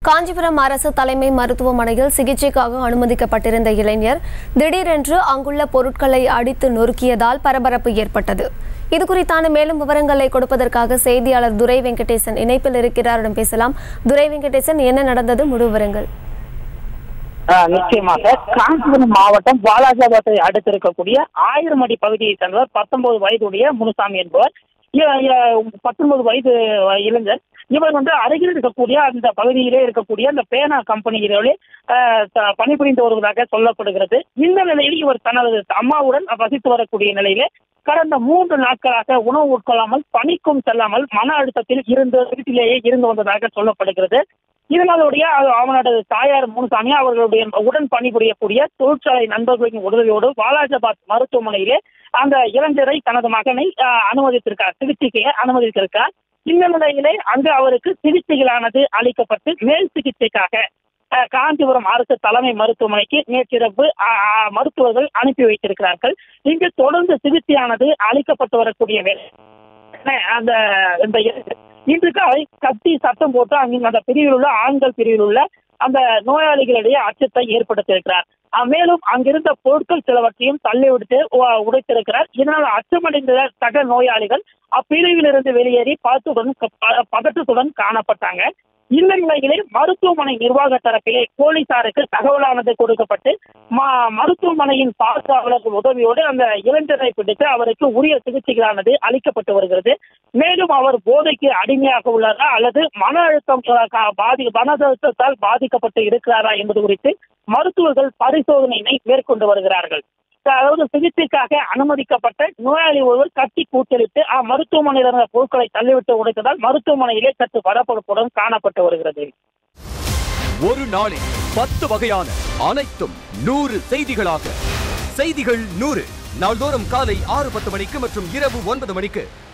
காஞ்சிபுரம் அரசு தலைமை மருத்துவமனையில் சிகிச்சைக்காக அனுமதிக்கப்பட்டிருந்த இளைஞர் திடீரென்று அங்குள்ள பொருட்களை அடித்து நொறுக்கியதால் பரபரப்பு ஏற்பட்டது இது குறித்தான மேலும் விவரங்களை கொடுப்பதற்காக செய்தியாளர் துரை வெங்கடேசன் இணைப்பில் இருக்கிறாரிடம் பேசலாம் துரை வெங்கடேசன் என்ன நடந்தது முழு விவரங்கள் ஆஹ் நிச்சயமாக காஞ்சிபுரம் மாவட்டம் வாலாஜாபாத்தை அடுத்து இருக்கக்கூடிய ஆயிரம் அடி பகுதியை சேர்ந்தவர் பத்தொன்பது வயதுடைய முனுசாமி என்பவர் இ- இ- பத்தொன்பது வயது இளைஞர் இவர் வந்து அருகில் இருக்கக்கூடிய அந்த பகுதியிலே இருக்கக்கூடிய அந்த பேனா கம்பெனிகளிலே ஆஹ் த- பணிபுரிந்து வருவதாக சொல்லப்படுகிறது இந்த நிலையில் இவர் தனது அம்மாவுடன் வசித்து வரக்கூடிய நிலையிலே கடந்த மூன்று நாட்களாக உணவு உட்கொள்ளாமல் பணிக்கும் செல்லாமல் மன அழுத்தத்தில் இருந்து வீட்டிலேயே இருந்து வந்ததாக சொல்லப்படுகிறது இதனாலுடைய அது- அவனோட தாயார் முனுசாமி அவர்களுடைய உடன் பணிபுரியக்கூடிய தொழிற்சாலை நண்பர்களின் உதவியோடு வாலாஜாபாத் மருத்துவமனையிலே அந்த இளைஞரை தனது மகனை ஆஹ், அனுமதித்திருக்கார் சிகிச்சைக்கு அனுமதித்திருக்கார் இந்த நிலையிலே அங்கு அவருக்கு சிகிச்சைகளானது அளிக்கப்பட்டு மேல் சிகிச்சைக்காக ஆஹ், காஞ்சிபுரம் அரசு தலைமை மருத்துவமனைக்கு நேற்றிரவு ஆஹ், ஆஹ், மருத்துவர்கள் அனுப்பி வைத்திருக்கிறார்கள் இங்கு தொடர்ந்து சிகிச்சையானது அளிக்கப்பட்டு வரக்கூடிய வேலை அந்த இந்த இளைஞர் இன்று காலை கத்தி சத்தம் போட்டு அங்கு அந்த பிரிவில் உள்ள ஆண்கள் பிரிவில் உள்ள அந்த நோயாளிகளிடையே அச்சத்தை ஏற்படுத்தியிருக்கிறார் அஹ் மேலும் அங்கிருந்த பொருட்கள் சிலவற்றையும் தள்ளிவிட்டு உ- உடைத்திருக்கிறார் இதனால் அச்சமடைந்த சக நோயாளிகள் அப்பிரிவிலிருந்து வெளியேறி பதத்துடன் ப- பதற்றத்துடன் காணப்பட்டாங்க இந்த நிலையிலே மருத்துவமனை நிர்வாக தரப்பிலே போலீசாருக்கு தகவலானது கொடுக்கப்பட்டு ம- மருத்துவமனையின் பாதுகாவலர்கள் உதவியோடு அந்த இளைஞரை பிடித்து அவருக்கு உரிய சிகிச்சைகளானது அளிக்கப்பட்டு வருகிறது மேலும் அவர் போதைக்கு அடிமையாக உள்ளாரா அல்லது மன அழுத்தம் அஹ், கா- பாதி மன அழுத்தத்தால் பாதிக்கப்பட்டு இருக்கிறாரா என்பது குறித்து மருத்துவர்கள் பரிசோதனையினை மேற்கொண்டு வருகிறார்கள் அதாவது சிகிச்சைக்காக அனுமதிக்கப்பட்ட நோயாளி ஒருவர் கத்தி கூச்சலிட்டு அஹ், மருத்துவமனையில் இருந்த பொருட்களை தள்ளிவிட்டு உடைத்ததால் மருத்துவமனையிலே சற்று பரபரப்புடன் காணப்பட்டு வருகிறது ஒரு நாளில் பத்து வகையான அனைத்தும் நூறு செய்திகளாக செய்திகள் நூறு நாள்தோறும் காலை ஆறு பத்து மணிக்கு மற்றும் இரவு ஒன்பது மணிக்கு